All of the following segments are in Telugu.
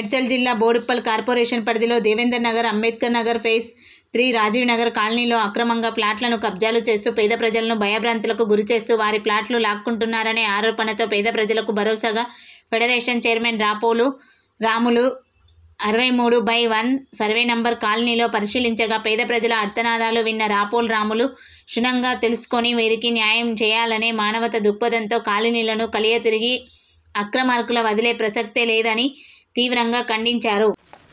మేడ్చల్ జిల్లా బోడుప్పల్ కార్పొరేషన్ పరిధిలో దేవేందర్ నగర్ అంబేద్కర్ నగర్ ఫేస్ త్రీ రాజీవ్ నగర్ కాలనీలో అక్రమంగా ప్లాట్లను కబ్జాలు చేస్తూ పేద ప్రజలను భయభ్రాంతులకు గురి చేస్తూ వారి ప్లాట్లు లాక్కుంటున్నారనే ఆరోపణతో పేద ప్రజలకు భరోసాగా ఫెడరేషన్ చైర్మన్ రాపోలు రాములు అరవై మూడు బై వన్ సర్వే నంబర్ కాలనీలో పరిశీలించగా పేద ప్రజల అర్థనాదాలు విన్న రాపోల్ రాములు క్షుణ్ణంగా తెలుసుకొని వీరికి న్యాయం చేయాలనే మానవత దృక్పథంతో కాలనీలను కలియ తిరిగి అక్రమార్కుల వదిలే ప్రసక్తే లేదని తీవ్రంగా ఖండించారు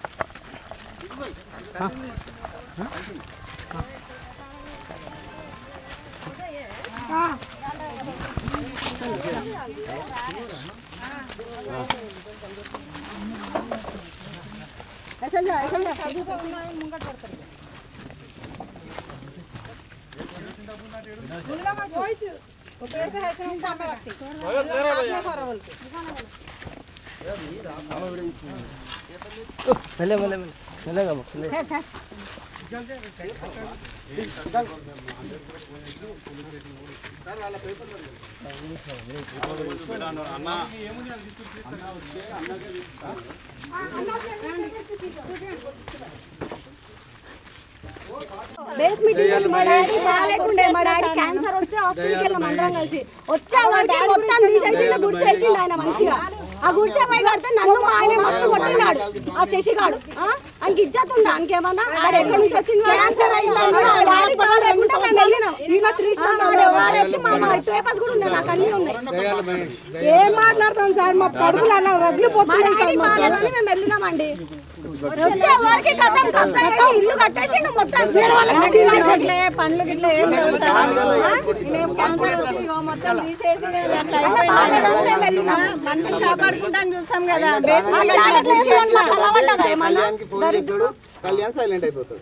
మెల్లె మెల్లె మెల్లె మెల్లగా బాబు, మెల్లె. బేస్ మీటింగ్ చేసి మా డాడీ బాగాలేకుండే మా డాడీ క్యాన్సర్ వస్తే హాస్పిటల్కి వెళ్ళాం అందరం కలిసి వచ్చే వరకు మొత్తం తీసేసిండు గుడిసేసిండు ఆయన మంచిగా ఆ గుడిసే పై కడితే నన్ను మా ఆయన మస్తు కొట్టినాడు ఆ శశిగాడు ఆ? ఆయనకి ఇజ్జత్ ఉందా ఆయనకేమన్నా ఆడ ఎక్కడి నుంచి వచ్చింది క్యాన్సర్ వచ్చి మా మా పేపర్స్ కూడా ఉన్నాయి నాకు అన్ని ఉన్నాయి ఏం మాట్లాడతాం సార్ మా కడుపులు అలా రగిలిపోతున్నాయి మా డాడీ మాటలని మేము వెళ్ళినామండి వచ్చే వరకు కథం కబ్జా చేసి ఇల్లు కట్టేసిండు మొత్తం పనులు గిట్ల ఏం లేవు సార్. నేను క్యాన్సర్ వచ్చి ఇగో మొత్తం తీసేసి నేను అట్లా అయిపోయినా. మనిషిని కాపాడుకుంటాను చూస్తాం కదా బేస్ మా డాడీ ప్లేస్ లో ఉన్న కలవడ్డదా ఏమన్నా దరిద్రుడు కళ్యాణ్ సైలెంట్ అయిపోతాడు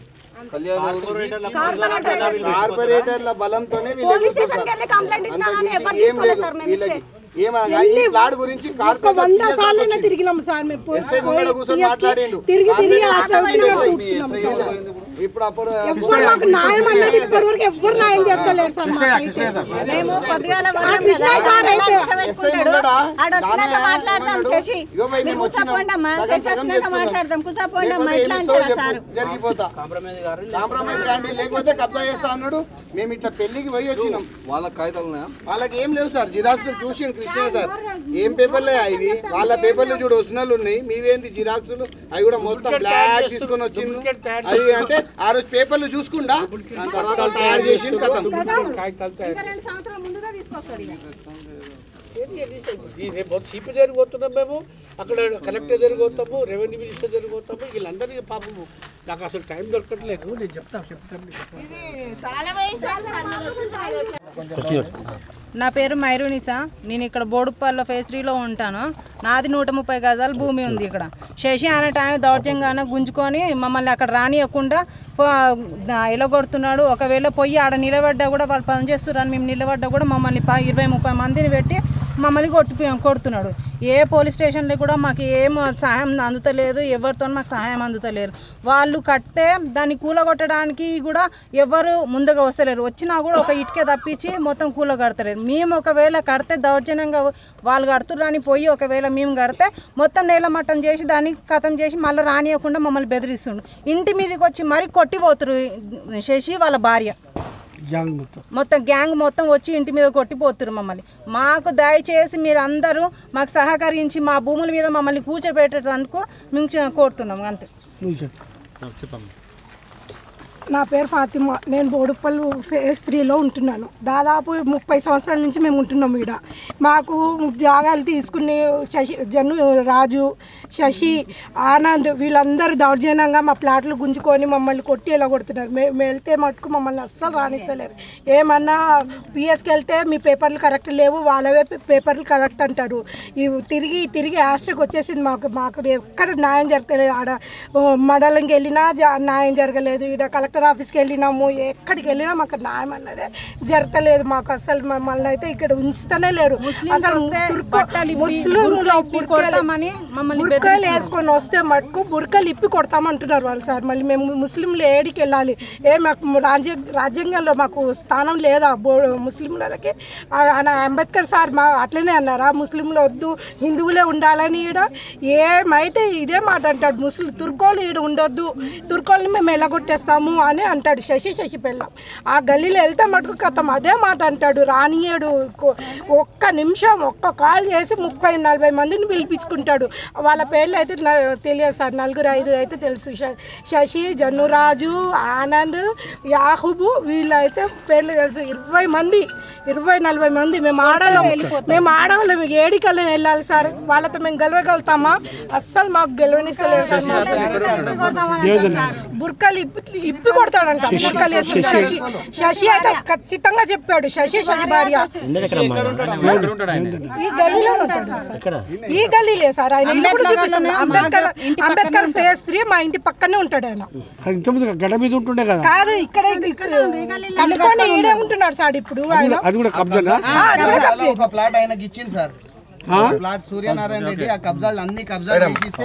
కార్పొరేటర్ల బలంతోనే వీళ్ళకి పోలీస్ స్టేషన్ కి వెళ్ళి కంప్లైంట్ ఇచ్చినా కానీ ఎవరు ఏం తీసుకోలేదు లేదు సార్ మేము ఇస్తే వీళ్ళకి ఏమనగా ఈ ప్లాట్ గురించి ఒక వంద కార్పొరేటర్ సార్లు తిరిగినాం సార్ మేము పోయి- ఎస్ఐ ముంగడ కూర్చొని పోయి మాట్లాడిండు తిరిగి తిరిగి ఆ కార్పొరేటర్ చౌకీలో ఎస్ఐ, కూర్చున్నాం ఎస్ఐ సార్. ఇప్పుడు అప్పుడు ఎవ్వరు మాకు న్యాయం అనేది ఇప్పటి వరకు ఎవ్వరు న్యాయం చేస్తలేరు సార్ మాకైతే. మేము పొద్దుగాల ఆ కృష్ణ సార్ అయితే ఎస్ఐ ముంగడ ఆడొచ్చినాక మాట్లాడతాం శశి ఇగో భయ్ మేము వచ్చినాం. సగం సగం చేసుకుందాం. లేకపోతే ఏమి ఇస్తావో చెప్పు, జరిగిపోతా కాంప్రమైజ్ కానీ లేకపోతే కబ్జా చేస్తా అన్నాడు మేము ఇట్లా పెళ్లికి పోయి వచ్చినాం వాళ్ళ కాగితాలు ఉన్నాయా వాళ్ళకి ఏం లేవు సార్ జిరాక్స్ చూసి కృష్ణ సార్ ఏం పేపర్లే ఇవి వాళ్ళ పేపర్లు చూడు ఒరిజినల్ ఉన్నాయి మీవేంది జిరాక్స్లు అవి కూడా మొత్తం బ్లాక్ తీసుకొని వచ్చిండు అవి అంటే ఆ రోజు పేపర్లు చూసుకుండా దాని తర్వాత వాళ్ళు తయారు చేసి కథం రెండు సంవత్సరాల ముందుగా తీసుకొస్తాడు ఇక. ఈ రేపు సిపి దగ్గరికి పోతున్నాం మేము అక్కడ కలెక్టర్ దగ్గరికి పోతాము రెవెన్యూ మినిస్టర్ దగ్గరికి పోతాము వీళ్ళందరికీ పాపము నాకు అసలు టైం దొరకట్లేదు నేను చెప్తాను చెప్తాను మీకు నా పేరు మైరునిసా నేను ఇక్కడ బోడుప్పల్లో ఫేజ్ త్రీలో ఉంటాను నాది నూట ముప్పై గజాల భూమి ఉంది ఇక్కడ శశి అనేట ఆయన దౌర్జంగానే గుంజుకొని మమ్మల్ని అక్కడ రానియకుండా ఎలగొడుతున్నాడు ఒకవేళ పొయ్యి ఆడ నిలబడ్డా కూడా వాళ్ళు పనిచేస్తున్నారని మేము నిలబడ్డా కూడా మమ్మల్ని ప- ఇరవై ముప్పై మందిని పెట్టి మమ్మల్ని కొట్టి కొడుతున్నాడు ఏ పోలీస్ స్టేషన్లో కూడా మాకు ఏం సహాయం అందుతలేదు ఎవరితో మాకు సహాయం అందుతలేరు వాళ్ళు కడితే దాన్ని కూలగొట్టడానికి కూడా ఎవరు ముందుగా వస్తలేరు వచ్చినా కూడా ఒక ఇటుకే తప్పించి మొత్తం కూల కడతలేరు మేము ఒకవేళ కడితే దౌర్జన్యంగా వాళ్ళు కడుతురని పోయి ఒకవేళ మేము కడితే మొత్తం నేల మట్టం చేసి దాన్ని కథం చేసి మళ్ళీ రానియకుండా మమ్మల్ని బెదిరిస్తుండు ఇంటి మీదకి వచ్చి మరీ కొట్టిపోతురు శశి వాళ్ళ భార్య గ్యాంగ్ మొత్తం మొత్తం గ్యాంగ్ మొత్తం వచ్చి ఇంటి మీద కొట్టిపోతున్నారు మమ్మల్ని మాకు దయచేసి మీరు అందరూ మాకు సహకరించి మా భూముల మీద మమ్మల్ని కూర్చోబెట్టేటందుకు మేము కోరుతున్నాం అంతే నువ్వు చెప్పు నా పేరు ఫాతిమా నేను బోడుప్పల్ ఫేస్ త్రీలో ఉంటున్నాను దాదాపు ముప్పై సంవత్సరాల నుంచి మేము ఉంటున్నాం ఇక్కడ మాకు జాగాలు తీసుకుని శశి జను రాజు శశి ఆనంద్ వీళ్ళందరూ దౌర్జన్యంగా మా ప్లాట్లు గుంజుకొని మమ్మల్ని కొట్టి ఎలా కొడుతున్నారు మేము వెళ్తే మటుకు మమ్మల్ని అస్సలు రాణిస్తలేరు ఏమన్నా పిఎస్కి వెళ్తే మీ పేపర్లు కరెక్ట్ లేవు వాళ్ళవే పే- పేపర్లు కరెక్ట్ అంటారు ఇవి తిరిగి తిరిగి ఆస్ట్రికి వచ్చేసింది మాకు మాకు ఎక్కడ న్యాయం జరగలేదు ఆడ ఓ, మండలంకి వెళ్ళినా జ- న్యాయం జరగలేదు ఇక్కడ కలెక్టర్ కలెక్టర్ ఆఫీస్కి వెళ్ళినాము ఎక్కడికి వెళ్ళినా మాకు న్యాయం అన్నదే జరగలేదు మాకు అసలు మమ్మల్ని అయితే ఇక్కడ ఉంచుతూనే లేరు అసలు తుర్కో- బట్టలు ఇప్పి, ముస్లింలు బుర్కా ఇప్పి బుర్కాలు- కొడతామని మమ్మల్ని బుర్కాలు వేసుకొని వస్తే మటుకు బుర్కలు ఇప్పి కొడతామంటున్నారు వాళ్ళు సార్ మళ్ళీ మేము ముస్లింలు ఏడికి వెళ్ళాలి ఏ మాకు రాజ్య రాజ్యాంగంలో మాకు స్థానం లేదా బో ముస్లింలకి ఆ- ఆయన అంబేద్కర్ సార్ మా అట్లనే అన్నారా ముస్లింలు వద్దు హిందువులే ఉండాలని ఈడ ఏమైతే ఇదే మాట అంటాడు ముస్లిం తుర్కోలు ఈడ ఉండొద్దు తుర్కోల్ని మేము ఎల్లగొట్టేస్తాము అని అంటాడు శశి శశి పెళ్ళం ఆ గల్లీలో వెళ్తే మటుకు కథం అదే మాట అంటాడు రానియడు కొ- ఒక్క నిమిషం ఒక్క కాల్ చేసి ముప్పై నలభై మందిని పిలిపించుకుంటాడు వాళ్ళ పేర్లు అయితే నా- తెలియదు సార్ నలుగురు ఐదు అయితే తెలుసు శ- శశి జన్నురాజు ఆనంద్ యాహుబు వీళ్ళైతే పేర్లు తెలుసు ఇరవై మంది ఇరవై నలభై మంది మేము ఆడవాళ్ళం మేము ఆడవాళ్ళం ఏడికల్లా వెళ్ళాలి సార్ వాళ్ళతో మేము గెలవగలుగుతామా అస్సలు మాకు గెలవనిస్తలేదు సార్ బుర్కలు ఇప్పి ఇప్పి కొడతాడంట బుర్కలు వేసుకుని శశి శశి అయితే ఖచ్చితంగా చెప్పాడు శశి శశి భార్య ఈ గల్లీలో ఉంటాడు సార్. ఈ గల్లీలే సార్ ఆయన ఇల్లు కూడా చూపిస్తాను. అంబేద్కర్ అంబేద్కర్ ఫేస్ త్రీ మా ఇంటి పక్కనే ఉంటాడు ఆయన ఇంతకుముందు గడ్డ మీద ఉంటుండే కదా కాదు ఇక్కడ కనుక్కొని ఈడే ఉంటున్నాడు సార్ ఇప్పుడు ఆయన అది కూడా కబ్జానా ఆ, అది కూడా ఒక ప్లాట్ ఆయనకి ఇచ్చింది సార్ ప్లాట్ సూర్యనారాయణ రెడ్డి ఆ కబ్జాలు అన్ని కబ్జాలు చేసి